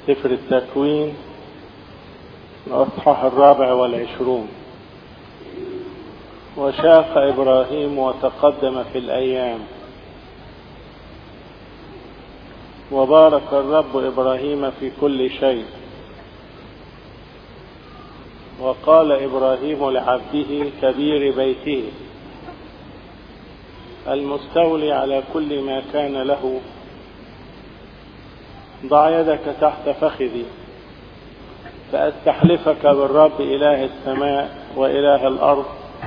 سفر التكوين الأصحاح الرابع والعشرون وشاف إبراهيم وتقدم في الأيام وبارك الرب إبراهيم في كل شيء وقال إبراهيم لعبده كبير بيته المستولي على كل ما كان له ضع يدك تحت فخذي فأستحلفك بالرب إله السماء وإله الأرض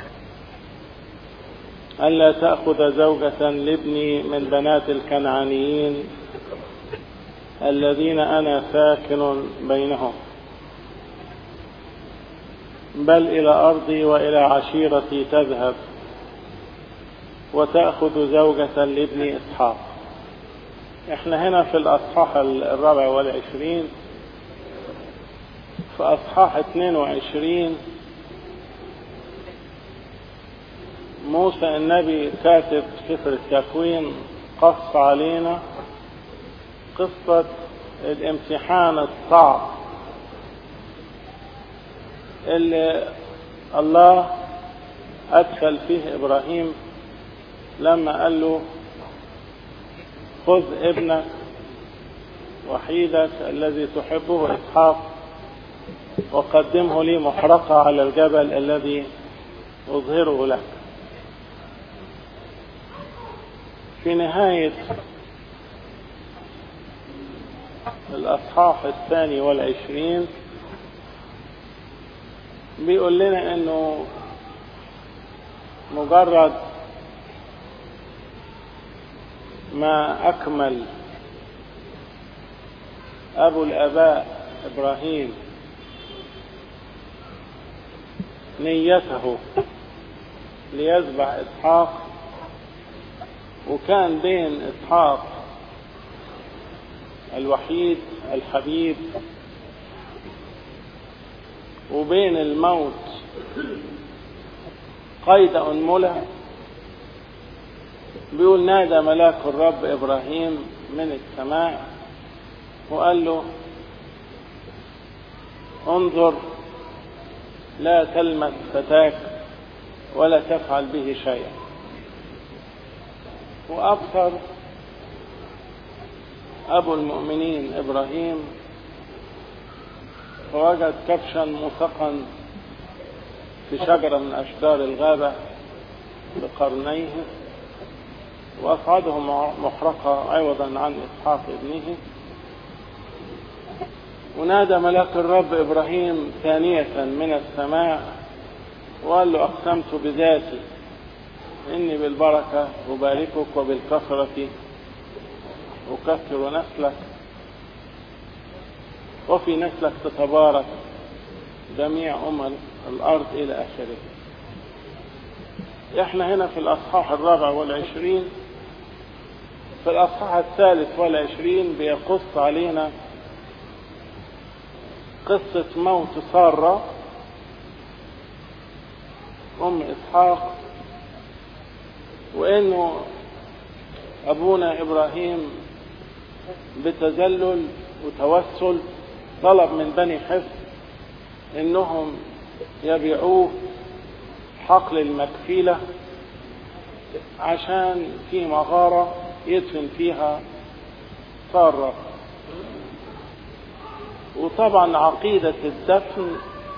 ألا تأخذ زوجة لابني من بنات الكنعانيين الذين أنا ساكن بينهم بل إلى أرضي وإلى عشيرتي تذهب وتأخذ زوجة لابن إسحاق احنا هنا في الأصحاح الرابع والعشرين في أصحاح 22 موسى النبي كاتب سفر التكوين قص علينا قصة الامتحان الصعب اللي الله أدخل فيه إبراهيم لما قال له خذ ابنك وحيدك الذي تحبه إسحاق وقدمه لي محرقة على الجبل الذي أظهره لك في نهاية الأصحاح الثاني والعشرين بيقول لنا انه مجرد ما اكمل ابو الاباء ابراهيم نيته ليذبح اسحاق وكان بين اسحاق الوحيد الحبيب وبين الموت قيد أنملة بيقول نادى ملاك الرب إبراهيم من السماء وقال له انظر لا تلمس فتاك ولا تفعل به شيئا وأبصر أبو المؤمنين إبراهيم فوجد كبشا موثقا في شجرة من أشجار الغابة بقرنيه وأصعده محرقة عوضا عن إسحاق ابنه ونادى ملاك الرب إبراهيم ثانية من السماء وقال له أقسمت بذاتي إني بالبركة أباركك وبالكثرة أكثر نسلك وفي نسلك تتبارك جميع أمم الأرض إلى آخره إحنا هنا في الأصحاح الرابع والعشرين في الأصحاح الثالث والعشرين بيقص علينا قصة موت سارة أم إسحاق وإنه أبونا إبراهيم بتذلل وتوسل طلب من بني حفظ انهم يبيعوه حقل المكفيلة عشان في مغارة يدفن فيها سارة وطبعا عقيدة الدفن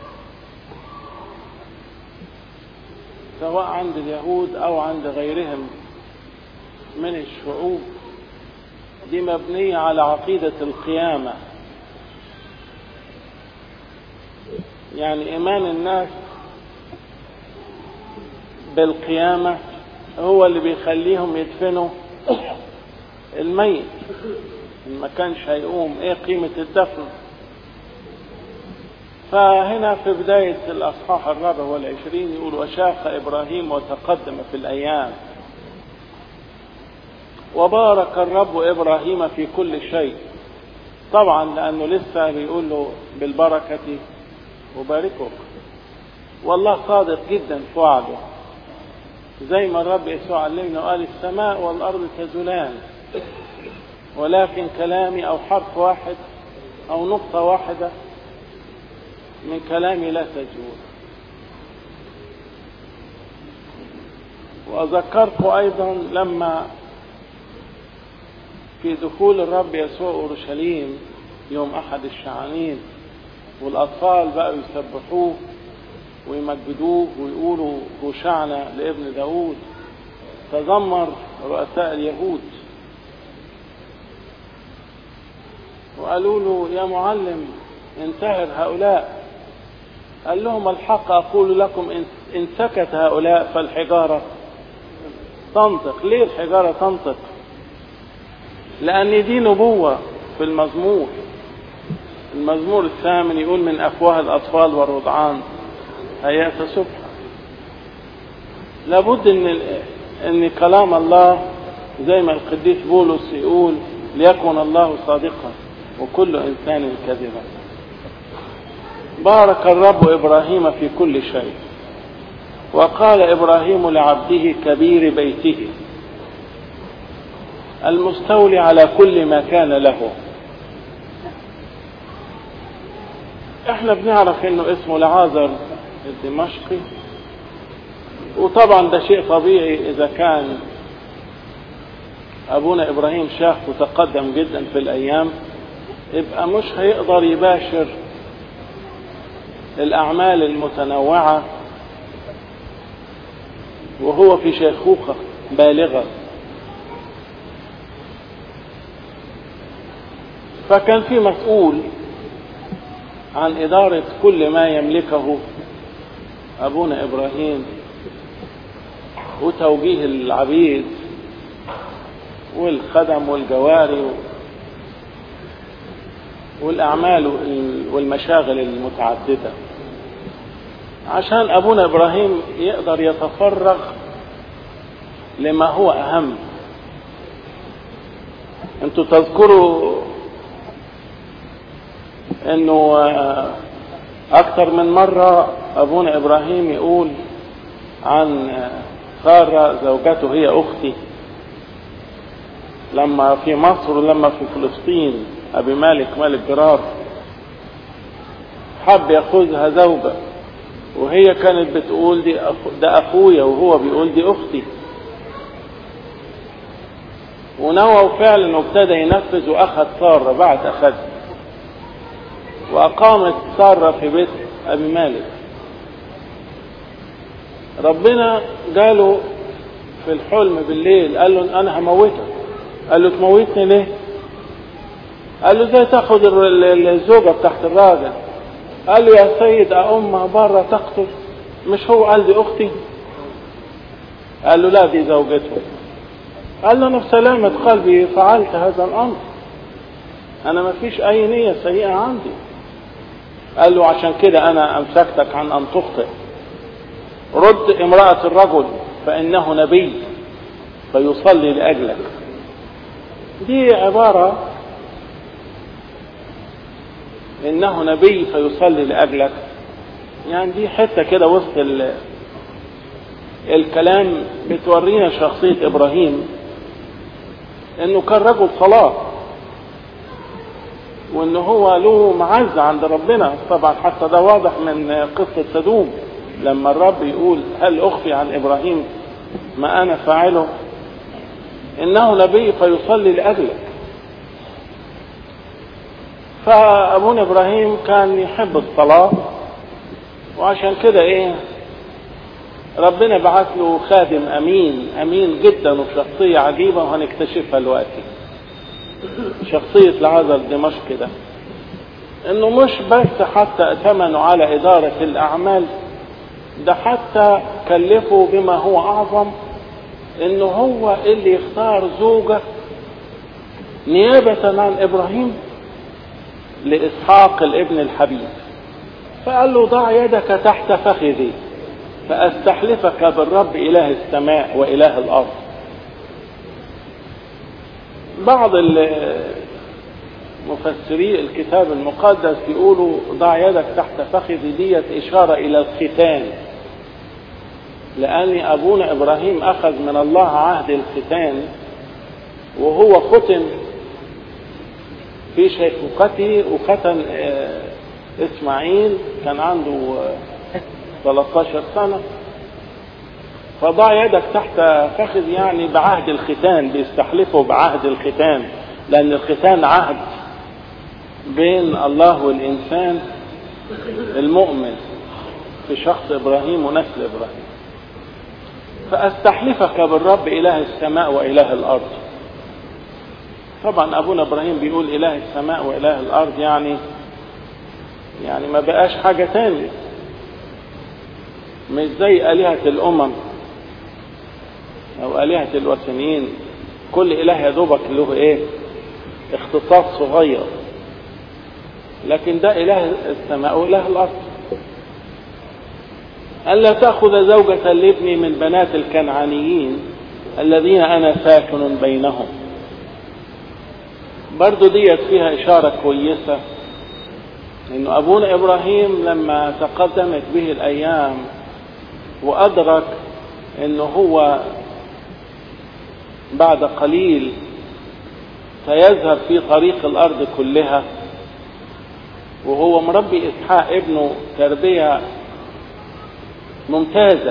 سواء عند اليهود او عند غيرهم من الشعوب دي مبنية على عقيدة القيامة يعني إيمان الناس بالقيامة هو اللي بيخليهم يدفنوا الميت ما كانش هيقوم ايه قيمة الدفن فهنا في بداية الأصحاح الرابع والعشرين يقول وشاخ إبراهيم وتقدم في الأيام وبارك الرب إبراهيم في كل شيء طبعا لأنه لسه بيقول له بالبركة أباركك والله صادق جدا في وعده زي ما الرب يسوع علمنا وقال السماء والأرض تزولان ولكن كلامي أو حرف واحد أو نقطة واحدة من كلامي لا تجور وأذكركم أيضا لما في دخول الرب يسوع أورشليم يوم أحد الشعانين والأطفال بقوا يسبحوه ويمجدوه ويقولوا هوشعنا لابن داود تذمر رؤساء اليهود وقالوا له يا معلم انتهر هؤلاء قال لهم الحق أقول لكم إن سكت هؤلاء فالحجارة تنطق ليه الحجارة تنطق لأن دي نبوة في المزمور المزمور الثامن يقول من أفواه الأطفال والرضعان هيأت سبحة لابد ان ان كلام الله زي ما القديس بولس يقول ليكن الله صادقا وكل انسان كذبا بارك الرب ابراهيم في كل شيء وقال ابراهيم لعبده كبير بيته المستولي على كل ما كان له احنا بنعرف انه اسمه لعازر الدمشقي وطبعا ده شيء طبيعي اذا كان ابونا ابراهيم شاف وتقدم جدا في الايام يبقى مش هيقدر يباشر الاعمال المتنوعه وهو في شيخوخه بالغه فكان في مسؤول عن اداره كل ما يملكه أبونا إبراهيم وتوجيه العبيد والخدم والجواري والأعمال والمشاغل المتعددة عشان أبونا إبراهيم يقدر يتفرغ لما هو أهم أنتوا تذكروا أنه أكثر من مرة أبونا إبراهيم يقول عن سارة زوجته هي أختي لما في مصر ولما في فلسطين أبي مالك ملك جرار حب يأخذها زوجة وهي كانت بتقول دي أخو ده أخويا وهو بيقول دي أختي ونوى فعلا وابتدى ينفذ وأخذ سارة بعد أخذها وأقامت سارة في بيت أبي مالك ربنا قاله في الحلم بالليل قال له أنا هموتك قال له تموتني ليه قال له ازاي تاخد الزوجة تحت الراجل قال له يا سيد أمها بره تقتل مش هو قال دي أختي قال له لا دي زوجته قال له أنا بسلامة قلبي فعلت هذا الأمر أنا ما فيش أي نية سيئة عندي قال له عشان كده أنا أمسكتك عن أن تخطئ رد امرأة الرجل فإنه نبي فيصلي لأجلك دي عبارة إنه نبي فيصلي لأجلك يعني دي حتة كده وسط ال... الكلام بتورينا شخصية إبراهيم إنه كان رجل صلاة وإن هو له معزة عند ربنا طبعا حتى ده واضح من قصة سدوم لما الرب يقول هل أخفي عن إبراهيم ما أنا فاعله إنه نبي فيصلي لأجلك فأبونا إبراهيم كان يحب الصلاة وعشان كده إيه ربنا بعث له خادم أمين أمين جدا وشخصية عجيبة وهنكتشفها دلوقتي شخصية العازر دمشق ده إنه مش بس حتى ائتمنوا على إدارة الأعمال ده حتى كلفه بما هو أعظم إنه هو اللي يختار زوجة نيابة عن إبراهيم لإسحاق الابن الحبيب فقال له ضع يدك تحت فخذي فأستحلفك بالرب إله السماء وإله الأرض بعض مفسري الكتاب المقدس يقولوا ضع يدك تحت فخذي ديت إشارة إلى الختان لأن أبونا إبراهيم أخذ من الله عهد الختان وهو ختن في شيخوخته وختن اسماعيل كان عنده 13 سنة فضع يدك تحت فخذ يعني بعهد الختان بيستحلفه بعهد الختان لأن الختان عهد بين الله والإنسان المؤمن في شخص إبراهيم ونسل إبراهيم فأستحلفك بالرب إله السماء وإله الأرض طبعا أبونا إبراهيم بيقول إله السماء وإله الأرض يعني يعني ما بقاش حاجة تانية مش زي آلهة الأمم أو آلهة الوثنيين كل إله يا دوبك له إيه اختصاص صغير لكن ده إله السماء وإله الأرض ألا تأخذ زوجة لابني من بنات الكنعانيين الذين أنا ساكن بينهم برضو ديت فيها إشارة كويسة إنه أبونا إبراهيم لما تقدمت به الأيام وأدرك إنه هو بعد قليل سيذهب في طريق الأرض كلها وهو مربي إسحاق ابنه تربية ممتازة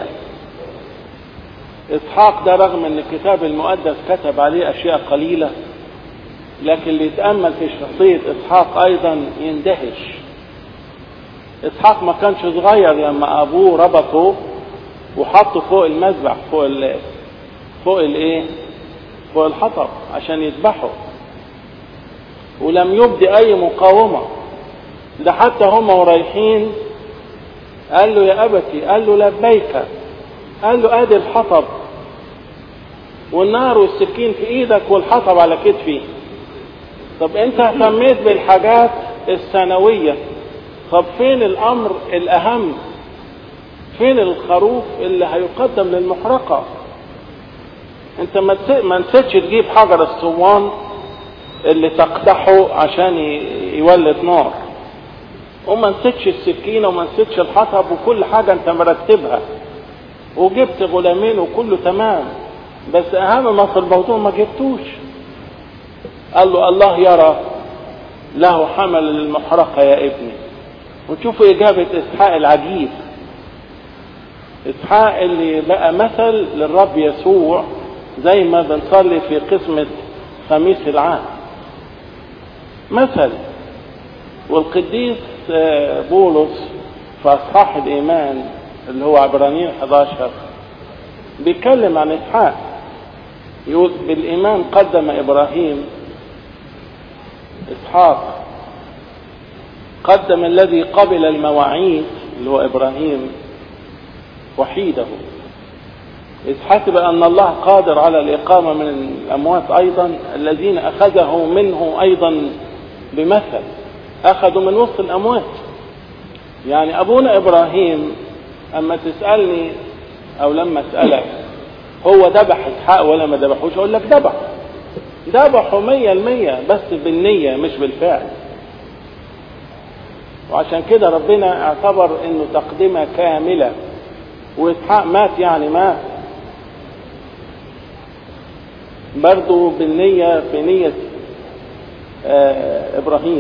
إسحاق ده رغم أن الكتاب المقدس كتب عليه أشياء قليلة لكن اللي يتأمل في شخصية إسحاق أيضا يندهش إسحاق ما كانش صغير لما أبوه ربطه وحطه فوق المذبح فوق ال فوق الايه؟ فوق الحطب عشان يذبحه ولم يبدي أي مقاومة ده حتى هم ورايحين قال له يا أبتي قال له لبيك قال له ادي الحطب والنار والسكين في ايدك والحطب على كتفي طب انت اهتميت بالحاجات الثانوية طب فين الامر الاهم فين الخروف اللي هيقدم للمحرقة انت ما نسيتش تجيب حجر الصوان اللي تقدحه عشان يولد نار وما نسيتش السكينة وما نسيتش الحطب وكل حاجة انت مرتبها وجبت غلامين وكله تمام بس اهم ما في الموضوع ما جبتوش قال له الله يرى له حمل للمحرقة يا ابني وتشوفوا إجابة إسحاق العجيب إسحاق اللي بقى مثل للرب يسوع زي ما بنصلي في قسمة خميس العهد مثل والقديس بولس في أصحاح الإيمان اللي هو عبرانيين 11 بيتكلم عن إسحاق يقول بالإيمان قدم إبراهيم إسحاق قدم الذي قبل المواعيد اللي هو إبراهيم وحيده إذ حسب أن الله قادر على الإقامة من الأموات أيضا الذين أخذه منه أيضا بمثل أخذوا من وسط الأموات يعني أبونا إبراهيم أما تسألني أو لما أسألك هو ذبح إسحاق ولا ما ذبحوش أقول لك ذبح ذبحوا مية المية بس بالنية مش بالفعل وعشان كده ربنا اعتبر انه تقدمة كاملة واسحاق مات يعني مات برضو بالنية في نية آه ابراهيم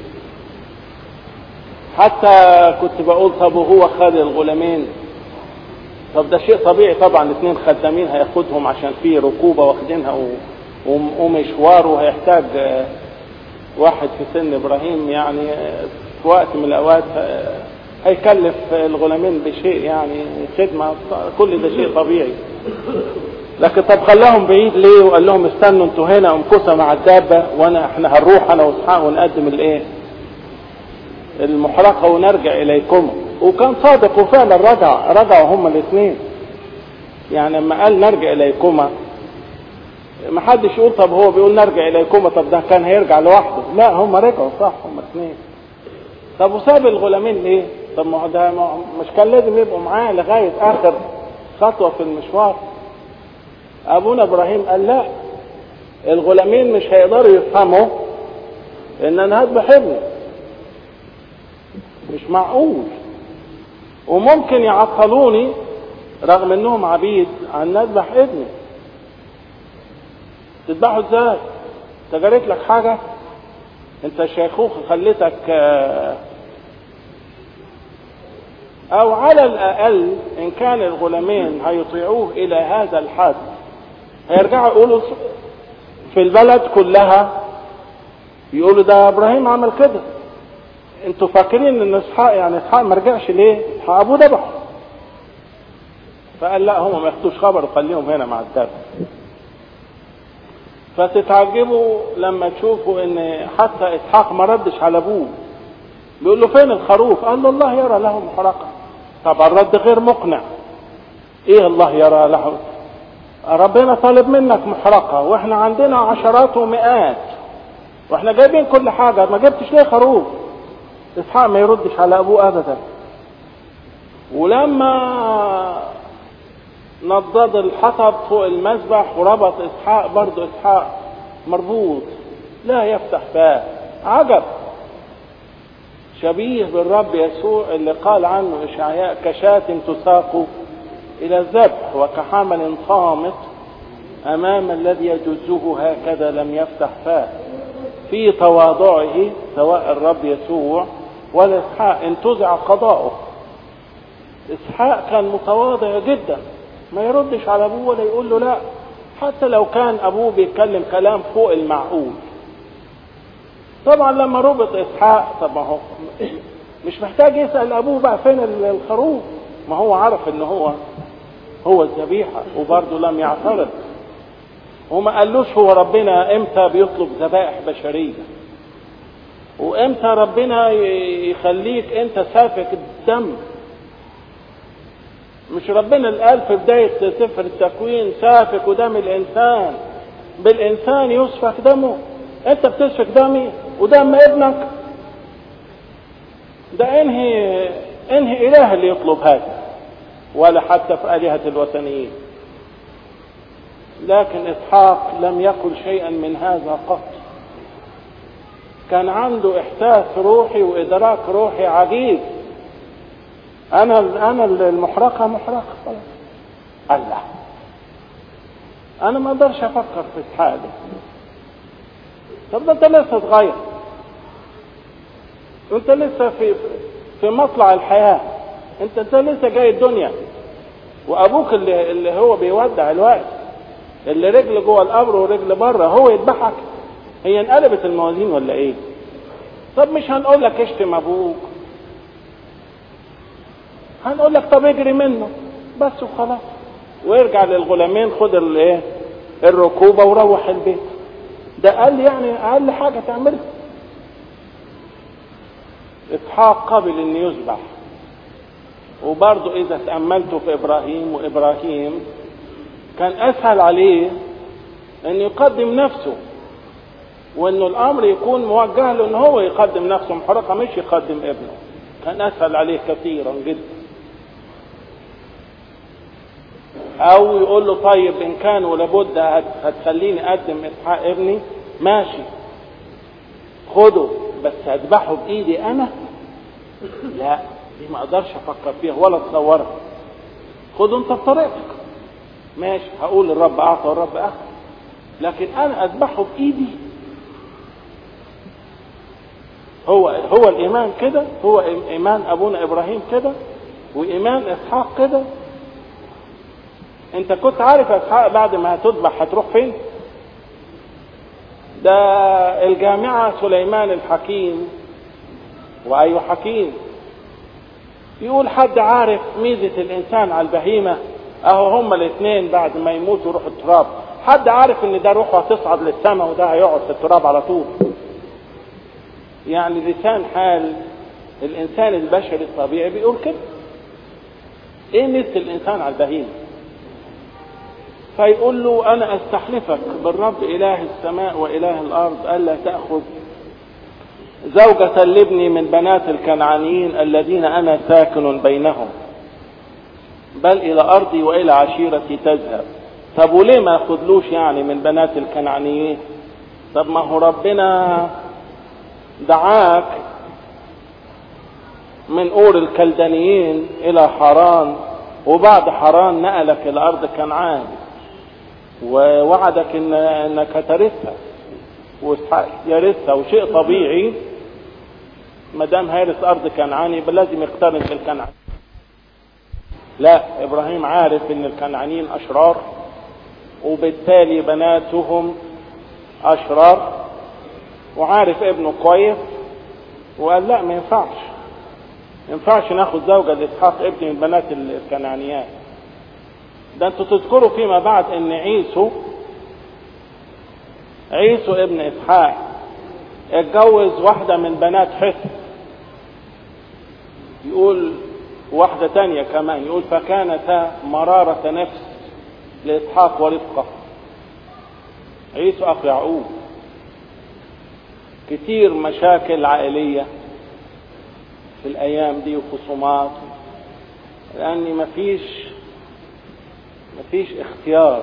حتى كنت بقول طب وهو خد الغلامين طب ده شيء طبيعي طبعا اثنين خدامين هياخدهم عشان في ركوبه واخدينها و... ومشوار وهيحتاج واحد في سن ابراهيم يعني في وقت من الاوقات هيكلف الغلامين بشيء يعني خدمه كل ده شيء طبيعي لكن طب خلاهم بعيد ليه وقال لهم استنوا انتوا هنا امكثوا مع الدابه وانا احنا هنروح انا واسحاق ونقدم الايه المحرقه ونرجع اليكم وكان صادق وفعلا رجع رجعوا هما الاثنين يعني لما قال نرجع اليكما ما حدش يقول طب هو بيقول نرجع اليكما طب ده كان هيرجع لوحده لا هم رجعوا صح هم اثنين طب وساب الغلامين ليه طب ما هو ده مش كان لازم يبقوا معاه لغايه اخر خطوه في المشوار ابونا ابراهيم قال لا الغلامين مش هيقدروا يفهموا ان انا هذبح ابني مش معقول وممكن يعطلوني رغم انهم عبيد عن اذبح ابني تذبحه ازاي انت جريت لك حاجه انت شيخوخة خلتك او على الاقل ان كان الغلامين هيطيعوه الى هذا الحد هيرجعوا يقولوا في البلد كلها يقولوا ده ابراهيم عمل كده انتوا فاكرين ان اسحاق يعني اسحاق ما رجعش ليه؟ اسحاق ابوه ذبحه فقال لا هم ما ياخدوش خبر وخليهم هنا مع الدرس فتتعجبوا لما تشوفوا ان حتى اسحاق ما ردش على ابوه بيقول له فين الخروف قال له الله يرى له محرقة طبعا الرد غير مقنع ايه الله يرى له ربنا طالب منك محرقة واحنا عندنا عشرات ومئات واحنا جايبين كل حاجة ما جبتش ليه خروف اسحاق ما يردش على ابوه ابدا ولما نضد الحطب فوق المذبح وربط اسحاق برضه اسحاق مربوط لا يفتح فاه عجب شبيه بالرب يسوع اللي قال عنه اشعياء كشاة تساق الى الذبح وكحمل صامت امام الذي يجزه هكذا لم يفتح فاه في تواضعه سواء الرب يسوع ولا اسحاق انتزع قضاؤه اسحاق كان متواضع جدا ما يردش على ابوه ولا يقول له لا حتى لو كان ابوه بيتكلم كلام فوق المعقول طبعا لما ربط اسحاق طب ما هو مش محتاج يسال ابوه بقى فين الخروف ما هو عرف ان هو هو الذبيحه وبرضه لم يعترض وما قالوش هو ربنا امتى بيطلب ذبائح بشريه وامتى ربنا يخليك انت سافك الدم مش ربنا اللي قال في بداية سفر التكوين سافك دم الإنسان بالإنسان يسفك دمه أنت بتسفك دمي ودم ابنك ده انهي انهي إله اللي يطلب هذا ولا حتى في آلهة الوثنيين لكن إسحاق لم يقل شيئا من هذا قط كان عنده إحساس روحي وإدراك روحي عجيب انا انا المحرقه محرقه خلاص الله انا ما اقدرش افكر في الحاجه طب ده انت لسه صغير انت لسه في في مطلع الحياه انت انت لسه جاي الدنيا وابوك اللي اللي هو بيودع الوقت اللي رجل جوه القبر ورجل بره هو يذبحك هي انقلبت الموازين ولا ايه طب مش هنقول لك اشتم ابوك هنقول لك طب اجري منه بس وخلاص وارجع للغلامين خد الايه الركوبه وروح البيت ده قال يعني اقل حاجه تعملها اسحاق قبل ان يذبح وبرضه اذا تاملت في ابراهيم وابراهيم كان اسهل عليه ان يقدم نفسه وانه الامر يكون موجه له ان هو يقدم نفسه محرقه مش يقدم ابنه كان اسهل عليه كثيرا جدا او يقول له طيب ان كان ولابد هتخليني اقدم اسحاق ابني ماشي خده بس هذبحه بايدي انا لا دي ما اقدرش افكر فيها ولا اتصورها خده انت بطريقتك ماشي هقول الرب اعطى والرب اخذ لكن انا اذبحه بايدي هو هو الايمان كده هو ايمان ابونا ابراهيم كده وايمان اسحاق كده انت كنت عارف يا اسحاق بعد ما هتذبح هتروح فين ده الجامعة سليمان الحكيم وأي حكيم يقول حد عارف ميزة الإنسان على البهيمة أهو هما الاثنين بعد ما يموتوا يروحوا التراب حد عارف إن ده روحه هتصعد للسماء وده هيقعد في التراب على طول يعني لسان حال الإنسان البشري الطبيعي بيقول كده إيه ميزة الإنسان على البهيمة فيقول له أنا أستحلفك بالرب إله السماء وإله الأرض ألا تأخذ زوجة لابني من بنات الكنعانيين الذين أنا ساكن بينهم بل إلى أرضي وإلى عشيرتي تذهب طب وليه ما ياخدلوش يعني من بنات الكنعانيين طب ما هو ربنا دعاك من أور الكلدانيين إلى حران وبعد حران نقلك إلى أرض كنعان ووعدك إن انك هترثها واسحاق يرثها وشيء طبيعي ما دام هيرث ارض كنعان يبقى لازم يقترن بالكنعان لا ابراهيم عارف ان الكنعانيين اشرار وبالتالي بناتهم اشرار وعارف ابنه كويس وقال لا ما ينفعش ما ينفعش ناخد زوجة لإسحاق ابن من بنات الكنعانيات ده انتوا تذكروا فيما بعد ان عيسو عيسو ابن اسحاق اتجوز واحدة من بنات حث يقول واحدة تانية كمان يقول فكانتا مرارة نفس لإسحاق ورفقة عيسو أخ يعقوب كتير مشاكل عائلية في الأيام دي وخصومات لأن مفيش مفيش اختيار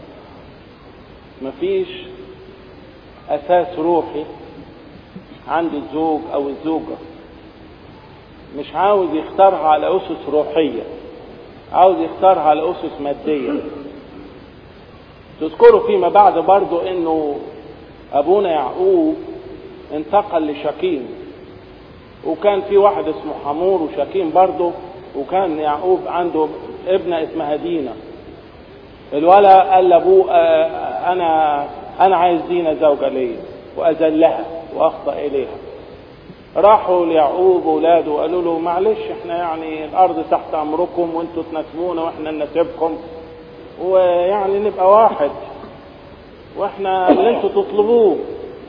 مفيش أساس روحي عند الزوج أو الزوجة مش عاوز يختارها على أسس روحية عاوز يختارها على أسس مادية تذكروا فيما بعد برضو انه ابونا يعقوب انتقل لشكيم وكان في واحد اسمه حمور وشكيم برضه وكان يعقوب عنده ابنة اسمها دينا الولا قال لابوه آه انا انا عايز دينا زوجة ليا واذلها واخطا اليها راحوا ليعقوب واولاده وقالوا له معلش احنا يعني الارض تحت امركم وانتوا تناسبونا واحنا نناسبكم ويعني نبقى واحد واحنا اللي انتوا تطلبوه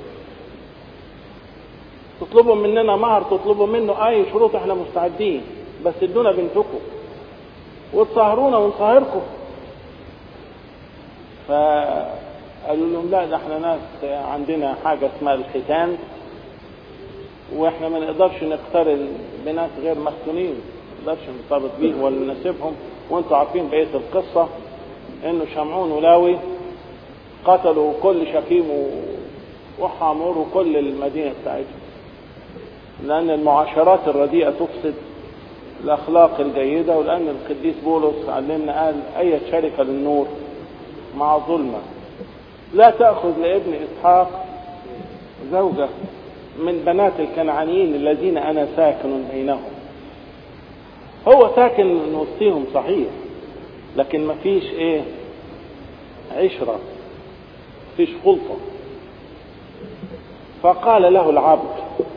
تطلبوا مننا مهر تطلبوا منه اي شروط احنا مستعدين بس ادونا بنتكم وتصهرونا ونصهركم فقالوا لهم لا ده احنا ناس عندنا حاجة اسمها الختان واحنا ما نقدرش نقترن بناس غير مختونين ما نقدرش نرتبط بيهم ولا نناسبهم وانتوا عارفين بقية القصة انه شمعون ولاوي قتلوا كل شكيم وحامور وكل المدينة بتاعتهم لأن المعاشرات الرديئة تفسد الأخلاق الجيدة ولأن القديس بولس علمنا قال أي شركة للنور مع ظلمة لا تأخذ لابن إسحاق زوجة من بنات الكنعانيين الذين أنا ساكن بينهم هو ساكن من وسطهم صحيح لكن ما فيش ايه عشرة فيش خلطة فقال له العبد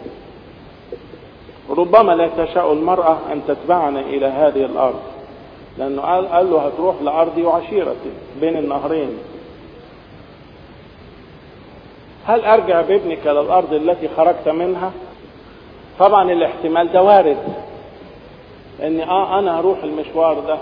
ربما لا تشاء المرأة أن تتبعنا إلى هذه الأرض لأنه قال, قال له هتروح لأرضي وعشيرتي بين النهرين هل أرجع بابنك إلى الأرض التي خرجت منها طبعا الاحتمال ده وارد اني اه انا هروح المشوار ده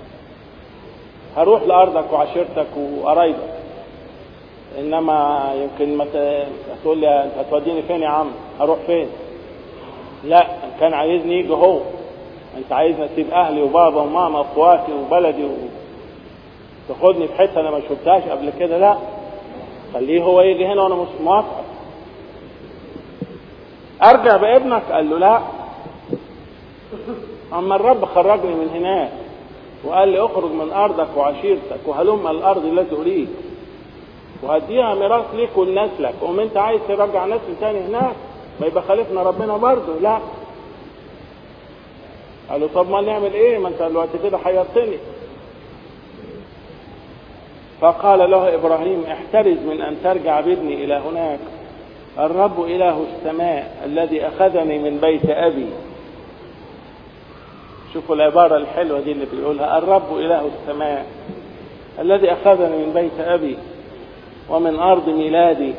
هروح لارضك وعشيرتك وقرايبك انما يمكن ما تقول لي انت هتوديني فين يا عم هروح فين لا ان كان عايزني يجي هو انت عايزني اسيب اهلي وبابا وماما واخواتي وبلدي و... تاخدني في حته انا ما شفتهاش قبل كده لا خليه هو يجي هنا وانا مش موافق ارجع بابنك قال له لا اما الرب خرجني من هناك وقال لي اخرج من ارضك وعشيرتك وهلم الارض التي اريد وهديها ميراث ليك ولنسلك قوم انت عايز ترجع نسل تاني هناك ما يبقى خالفنا ربنا برضه لا قال له طب ما نعمل ايه ما انت دلوقتي كده حيرتني فقال له ابراهيم احترز من ان ترجع بابني الى هناك الرب اله السماء الذي اخذني من بيت ابي شوفوا العبارة الحلوة دي اللي بيقولها الرب إله السماء الذي أخذني من بيت أبي ومن أرض ميلادي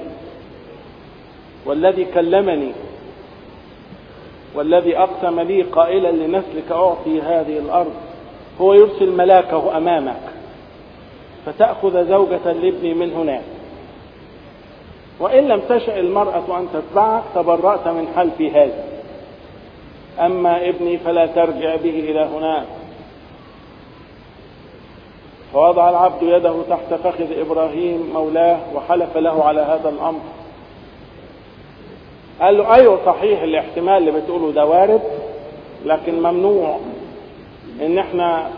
والذي كلمني والذي أقسم لي قائلا لنسلك أعطي هذه الأرض هو يرسل ملاكه أمامك فتأخذ زوجة لابني من هناك وإن لم تشأ المرأة أن تتبعك تبرأت من حلفي هذا أما ابني فلا ترجع به إلى هناك فوضع العبد يده تحت فخذ إبراهيم مولاه وحلف له على هذا الأمر قال له أيوة صحيح الاحتمال اللي بتقوله ده وارد لكن ممنوع إن احنا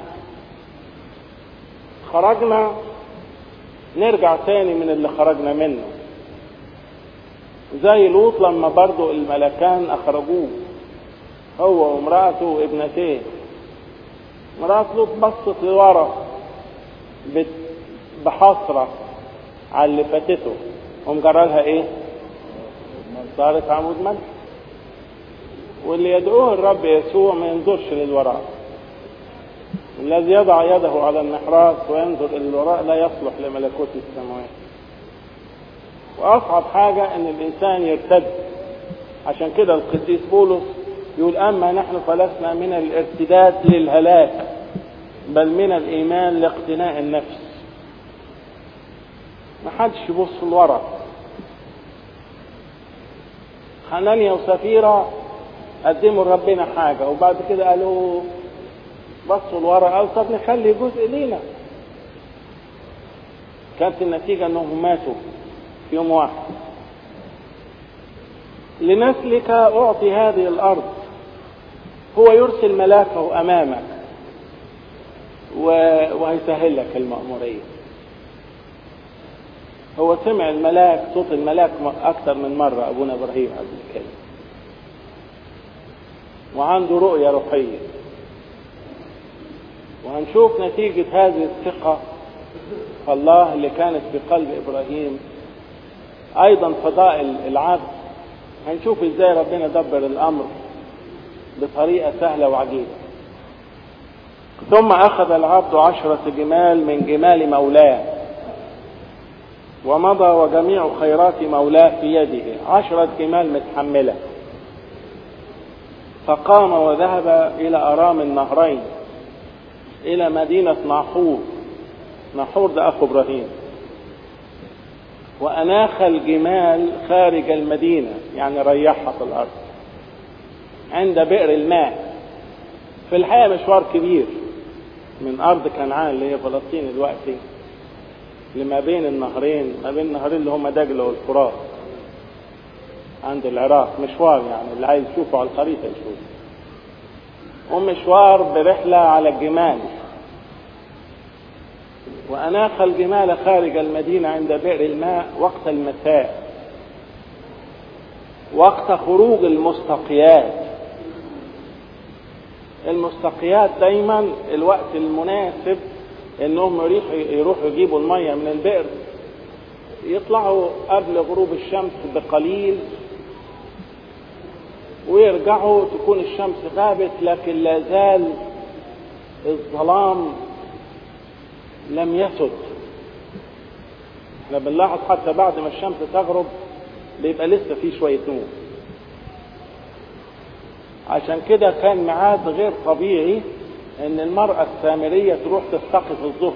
خرجنا نرجع تاني من اللي خرجنا منه زي لوط لما برضو الملكان اخرجوه هو وامرأته وابنتيه مرات لوط بصت لورا بحسرة على اللي فاتته قام جرالها ايه صارت عمود ملح واللي يدعوه الرب يسوع ما ينظرش للوراء الذي يضع يده على المحراث وينظر الى الوراء لا يصلح لملكوت السماوات واصعب حاجة ان الانسان يرتد عشان كده القديس بولس يقول اما نحن فلسنا من الارتداد للهلاك بل من الايمان لاقتناء النفس ما حدش يبص لورا حنانيا وسفيرة قدموا لربنا حاجة وبعد كده قالوا بصوا لورا قالوا طب نخلي جزء لينا كانت النتيجة انهم ماتوا في يوم واحد لنسلك اعطي هذه الارض هو يرسل ملاكه امامك وهيسهل لك المأمورية هو سمع الملاك صوت الملاك أكثر من مرة أبونا إبراهيم قبل كده وعنده رؤية روحية وهنشوف نتيجة هذه الثقة في الله اللي كانت في قلب إبراهيم أيضا فضائل العبد هنشوف إزاي ربنا دبر الأمر بطريقة سهلة وعجيبة ثم أخذ العبد عشرة جمال من جمال مولاه ومضى وجميع خيرات مولاه في يده عشرة جمال متحملة فقام وذهب إلى أرام النهرين إلى مدينة ناحور ناحور ده أخو إبراهيم وأناخ الجمال خارج المدينة يعني ريحها في الأرض عند بئر الماء في الحقيقة مشوار كبير من أرض كنعان اللي هي فلسطين دلوقتي لما بين النهرين ما بين النهرين اللي هم دجلة والفرات عند العراق مشوار يعني اللي عايز يشوفه على الخريطة يشوفه ومشوار برحلة على الجمال وأناخ الجمال خارج المدينة عند بئر الماء وقت المساء وقت خروج المستقيات المستقيات دايما الوقت المناسب انهم يروحوا يجيبوا المية من البئر يطلعوا قبل غروب الشمس بقليل ويرجعوا تكون الشمس غابت لكن لا زال الظلام لم يسد احنا بنلاحظ حتى بعد ما الشمس تغرب بيبقى لسه في شوية نور عشان كده كان ميعاد غير طبيعي ان المرأة السامرية تروح تستقي في الظهر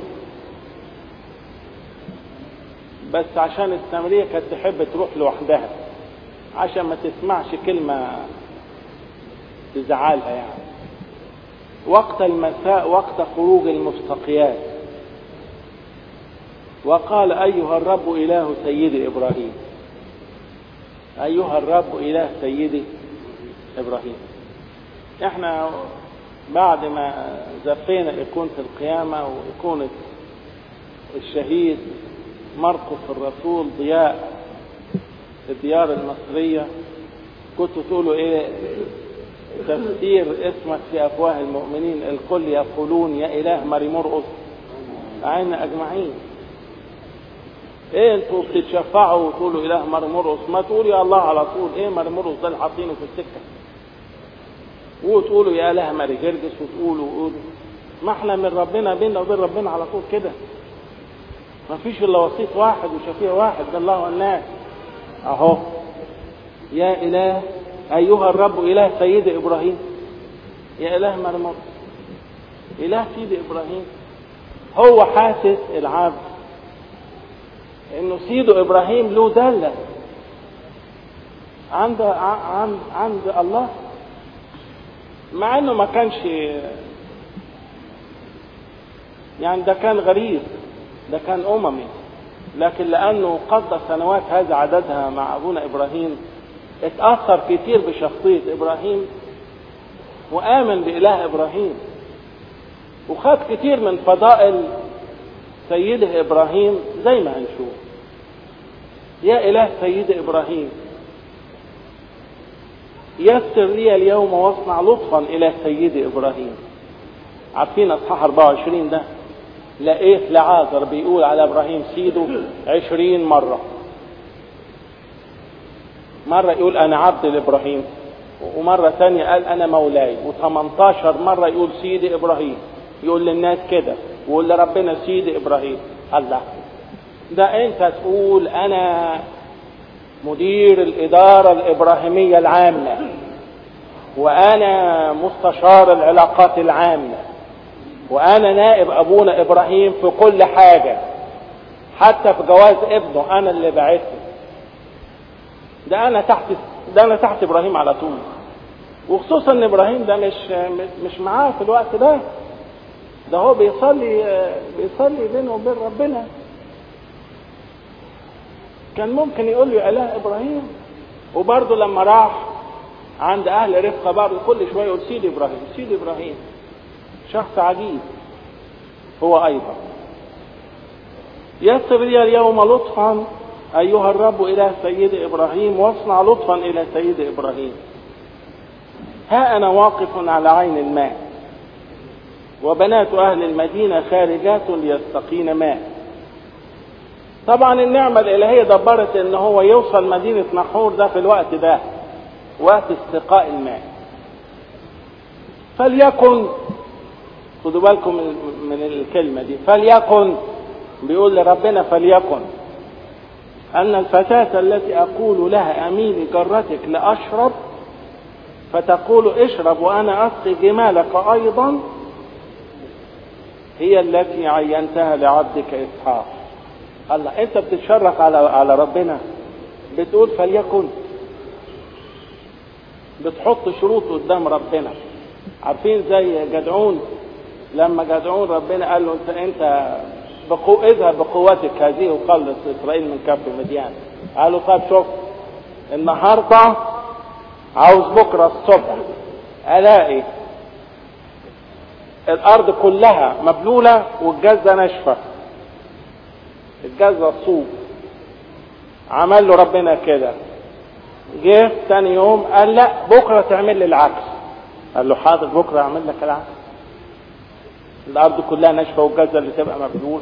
بس عشان السامرية كانت تحب تروح لوحدها عشان ما تسمعش كلمة تزعلها يعني وقت المساء وقت خروج المستقيات وقال أيها الرب إله سيدي إبراهيم أيها الرب إله سيدي إبراهيم احنا بعد ما زفينا إيقونة القيامة وإيقونة الشهيد مرقس الرسول ضياء الديار المصرية كنتوا تقولوا ايه تفسير اسمك في افواه المؤمنين الكل يقولون يا اله ماري مرقس اعنا اجمعين ايه انتوا بتتشفعوا وتقولوا اله ماري مرقس ما تقولوا يا الله على طول ايه ماري مرقس ده اللي حاطينه في السكه وتقولوا يا اله ماري جرجس وتقولوا وقولوا ما احنا من ربنا بيننا وبين ربنا على طول كده ما فيش الا وسيط واحد وشفيع واحد ده الله والناس اهو يا اله ايها الرب اله سيد ابراهيم يا اله مرمر اله سيد ابراهيم هو حاسس العبد انه سيده ابراهيم له داله عند عند عند الله مع انه ما كانش يعني ده كان غريب ده كان اممي لكن لانه قضى سنوات هذا عددها مع ابونا ابراهيم اتاثر كتير بشخصيه ابراهيم وامن باله ابراهيم وخد كتير من فضائل سيده ابراهيم زي ما هنشوف يا اله سيد ابراهيم يسر لي اليوم واصنع لطفا الى سيدي ابراهيم عارفين اصحاح 24 ده لقيت لعازر بيقول على ابراهيم سيده عشرين مرة مرة يقول انا عبد لابراهيم ومرة تانية قال انا مولاي و18 مرة يقول سيدي ابراهيم يقول للناس كده ويقول لربنا سيدي ابراهيم الله ده انت تقول انا مدير الادارة الابراهيمية العامة وانا مستشار العلاقات العامة وانا نائب ابونا ابراهيم في كل حاجة حتى في جواز ابنه انا اللي بعته ده انا تحت ده انا تحت ابراهيم على طول وخصوصا ان ابراهيم ده مش مش معاه في الوقت ده ده هو بيصلي بيصلي بينه وبين ربنا كان ممكن يقول له يا اله ابراهيم وبرضه لما راح عند اهل رفقه برضه كل شويه يقول سيدي ابراهيم سيدي ابراهيم شخص عجيب هو ايضا يسر لي اليوم لطفا ايها الرب الى سيد ابراهيم واصنع لطفا الى سيد ابراهيم ها انا واقف على عين الماء وبنات اهل المدينه خارجات ليستقين ماء طبعا النعمه الالهيه دبرت ان هو يوصل مدينه نحور ده في الوقت ده وقت استقاء الماء فليكن خدوا بالكم من الكلمة دي فليكن بيقول لربنا فليكن أن الفتاة التي أقول لها أميني جرتك لأشرب فتقول اشرب وأنا أسقي جمالك أيضا هي التي عينتها لعبدك إسحاق الله أنت بتتشرف على على ربنا بتقول فليكن بتحط شروط قدام ربنا عارفين زي جدعون لما جدعون ربنا قال له انت انت بقو اذهب بقوتك هذه وخلص اسرائيل من كف مديان قال له طيب شوف النهارده عاوز بكره الصبح الاقي الارض كلها مبلوله والجزه ناشفه الجزه الصوب عمل له ربنا كده جه تاني يوم قال لا بكره تعمل لي العكس قال له حاضر بكره اعمل لك العكس الارض كلها ناشفه والجزه اللي تبقى مبلول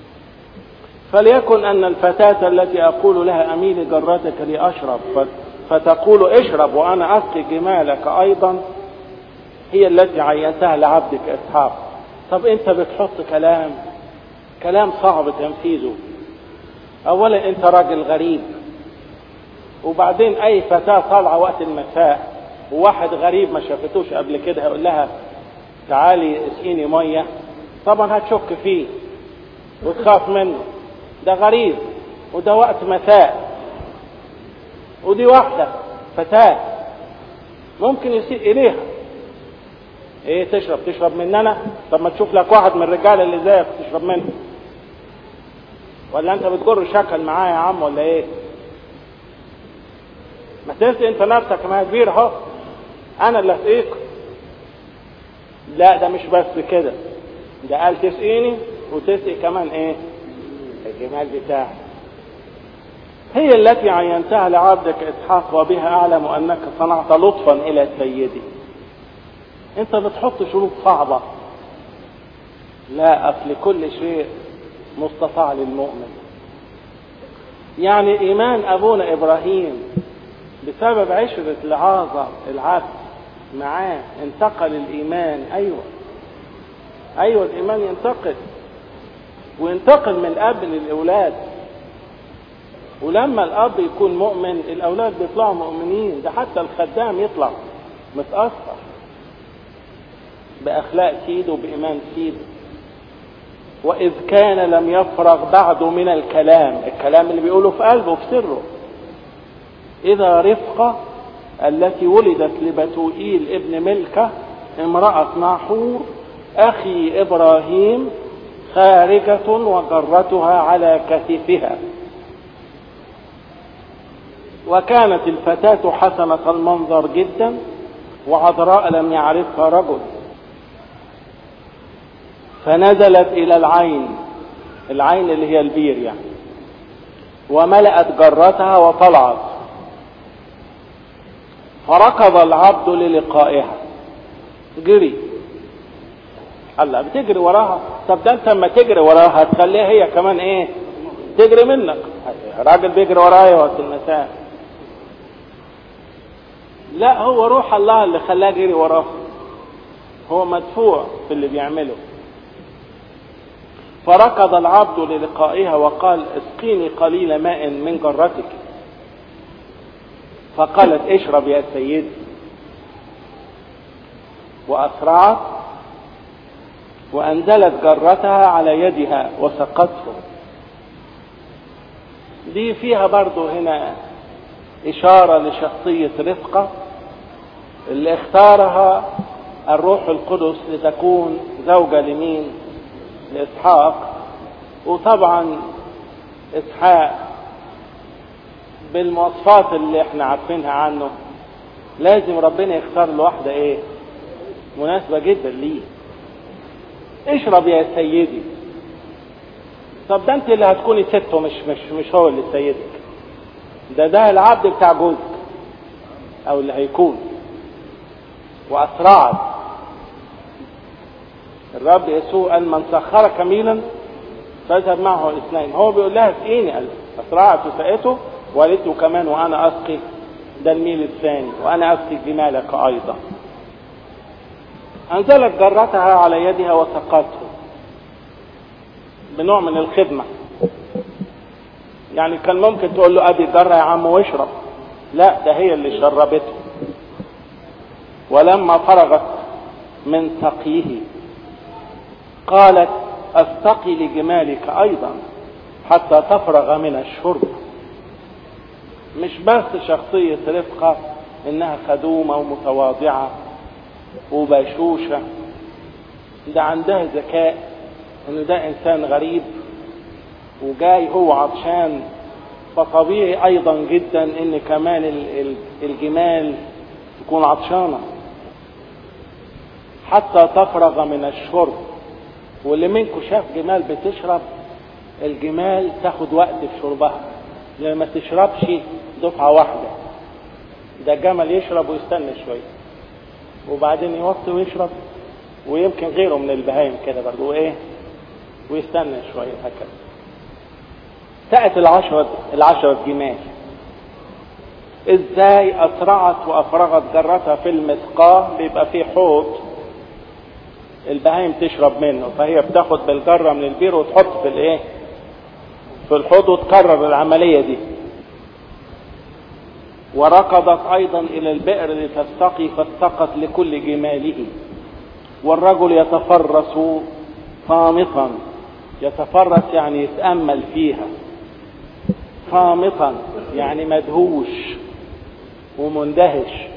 فليكن ان الفتاه التي اقول لها اميلي جرتك لاشرب فتقول اشرب وانا اسقي جمالك ايضا هي التي عينتها لعبدك اسحاق طب انت بتحط كلام كلام صعب تنفيذه اولا انت راجل غريب وبعدين اي فتاه طالعه وقت المساء وواحد غريب ما شافتوش قبل كده هيقول لها تعالي اسقيني ميه طبعا هتشك فيه وتخاف منه ده غريب وده وقت مساء ودي واحدة فتاة ممكن يسيء إليها إيه تشرب تشرب مننا طب ما تشوف لك واحد من الرجال اللي زيك تشرب منه ولا أنت بتجر شكل معاه يا عم ولا إيه ما تنسي أنت نفسك ما كبير أهو أنا اللي أسقيك لا ده مش بس كده ده قال تسقيني وتسقي كمان ايه الجمال بتاعي هي التي عينتها لعبدك اسحاق وبها اعلم انك صنعت لطفا الى سيدي انت بتحط شروط صعبة لا اصل كل شيء مستطاع للمؤمن يعني ايمان ابونا ابراهيم بسبب عشرة العازر العبد معاه انتقل الايمان ايوه ايوه الايمان ينتقل وينتقل من الاب للاولاد ولما الاب يكون مؤمن الاولاد بيطلعوا مؤمنين ده حتى الخدام يطلع متاثر باخلاق سيده بايمان سيده واذ كان لم يفرغ بعد من الكلام الكلام اللي بيقوله في قلبه في سره اذا رفقه التي ولدت لبتوئيل ابن ملكة امرأة ناحور أخي إبراهيم خارجة وجرتها على كتفها وكانت الفتاة حسنة المنظر جدا وعذراء لم يعرفها رجل فنزلت إلى العين العين اللي هي البير يعني وملأت جرتها وطلعت فركض العبد للقائها جري الله بتجري وراها طب ده انت لما تجري وراها تخليها هي كمان ايه تجري منك راجل بيجري ورايا وقت المساء لا هو روح الله اللي خلاه يجري وراه هو مدفوع في اللي بيعمله فركض العبد للقائها وقال اسقيني قليل ماء من جرتك فقالت اشرب يا سيدي واسرعت وانزلت جرتها على يدها وسقته دي فيها برضو هنا اشاره لشخصيه رفقه اللي اختارها الروح القدس لتكون زوجة لمين لإسحاق وطبعا إسحاق بالمواصفات اللي احنا عارفينها عنه لازم ربنا يختار له واحدة ايه مناسبة جدا ليه اشرب يا سيدي طب ده انت اللي هتكوني سته مش مش مش هو اللي سيدك ده ده العبد بتاع جوزك او اللي هيكون واسرعت الرب يسوع قال من سخرك ميلا فاذهب معه الاثنين هو بيقول لها اسقيني قال اسرعت وسقته وقالت له كمان وانا اسقي ده الميل الثاني وانا اسقي جمالك ايضا انزلت جرتها على يدها وسقته بنوع من الخدمة يعني كان ممكن تقول له ادي جرة يا عم واشرب لا ده هي اللي شربته ولما فرغت من سقيه قالت استقي لجمالك ايضا حتى تفرغ من الشرب مش بس شخصية رفقة انها خدومة ومتواضعة وبشوشة ده عندها ذكاء ان ده انسان غريب وجاي هو عطشان فطبيعي ايضا جدا ان كمان الجمال تكون عطشانه حتى تفرغ من الشرب واللي منكم شاف جمال بتشرب الجمال تاخد وقت في شربها لما ما تشربش دفعة واحدة ده جمل يشرب ويستنى شوية وبعدين يوطي ويشرب ويمكن غيره من البهايم كده برضه وايه ويستنى شوية هكذا سأت العشرة العشرة جمال ازاي اسرعت وافرغت جرتها في المسقاه بيبقى فيه حوض البهايم تشرب منه فهي بتاخد بالجره من البير وتحط في الايه في الحوض وتكرر العمليه دي وركضت ايضا الى البئر لتستقي فاستقت لكل جماله والرجل يتفرس صامتا يتفرس يعني يتامل فيها صامتا يعني مدهوش ومندهش